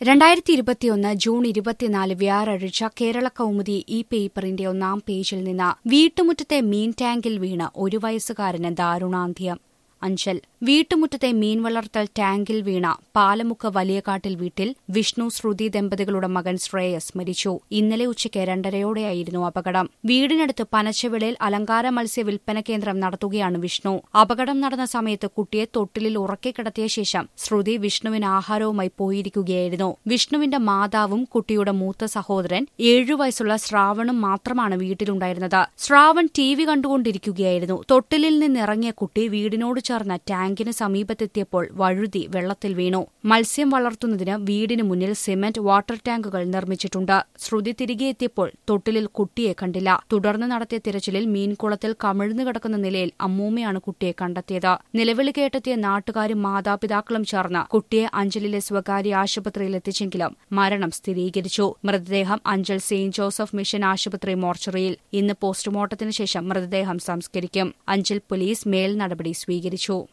രണ്ടായിരത്തി ഇരുപത്തിയൊന്ന് ജൂൺ ഇരുപത്തിനാല് വ്യാഴാഴ്ച കേരള കൗമുദി ഈ പേപ്പറിന്റെ ഒന്നാം പേജിൽ നിന്ന് വീട്ടുമുറ്റത്തെ മീൻ ടാങ്കിൽ വീണ് ഒരു വയസ്സുകാരന് ദാരുണാന്ത്യം അഞ്ചൽ വീട്ടുമുറ്റത്തെ മീൻ വളർത്തൽ ടാങ്കിൽ വീണ പാലമുക്ക് വലിയകാട്ടിൽ വീട്ടിൽ വിഷ്ണു ശ്രുതി ദമ്പതികളുടെ മകൻ ശ്രേയസ് മരിച്ചു ഇന്നലെ ഉച്ചയ്ക്ക് രണ്ടരയോടെയായിരുന്നു അപകടം വീടിനടുത്ത് പനച്ചവിളയിൽ അലങ്കാര മത്സ്യ വിൽപ്പന കേന്ദ്രം നടത്തുകയാണ് വിഷ്ണു അപകടം നടന്ന സമയത്ത് കുട്ടിയെ തൊട്ടിലിൽ ഉറക്കി കിടത്തിയ ശേഷം ശ്രുതി വിഷ്ണുവിന് ആഹാരവുമായി പോയിരിക്കുകയായിരുന്നു വിഷ്ണുവിന്റെ മാതാവും കുട്ടിയുടെ മൂത്ത സഹോദരൻ ഏഴു വയസ്സുള്ള ശ്രാവണും മാത്രമാണ് വീട്ടിലുണ്ടായിരുന്നത് ശ്രാവൺ ടി വി കണ്ടുകൊണ്ടിരിക്കുകയായിരുന്നു തൊട്ടിലിൽ നിന്നിറങ്ങിയ കുട്ടി വീടിനോട് ചേർന്ന ടാങ്കിന് സമീപത്തെത്തിയപ്പോൾ വഴുതി വെള്ളത്തിൽ വീണു മത്സ്യം വളർത്തുന്നതിന് വീടിന് മുന്നിൽ സിമന്റ് വാട്ടർ ടാങ്കുകൾ നിർമ്മിച്ചിട്ടുണ്ട് ശ്രുതി തിരികെ എത്തിയപ്പോൾ തൊട്ടിലിൽ കുട്ടിയെ കണ്ടില്ല തുടർന്ന് നടത്തിയ തിരച്ചിലിൽ മീൻകുളത്തിൽ കമിഴ്ന്നു കിടക്കുന്ന നിലയിൽ അമ്മൂമ്മയാണ് കുട്ടിയെ കണ്ടെത്തിയത് നിലവിളി കേട്ടെത്തിയ നാട്ടുകാരും മാതാപിതാക്കളും ചേർന്ന് കുട്ടിയെ അഞ്ചലിലെ സ്വകാര്യ ആശുപത്രിയിൽ എത്തിച്ചെങ്കിലും മരണം സ്ഥിരീകരിച്ചു മൃതദേഹം അഞ്ചൽ സെയിന്റ് ജോസഫ് മിഷൻ ആശുപത്രി മോർച്ചറിയിൽ ഇന്ന് പോസ്റ്റ്മോർട്ടത്തിന് ശേഷം മൃതദേഹം സംസ്കരിക്കും അഞ്ചൽ പോലീസ് മേൽ നടപടി സ്വീകരിച്ചു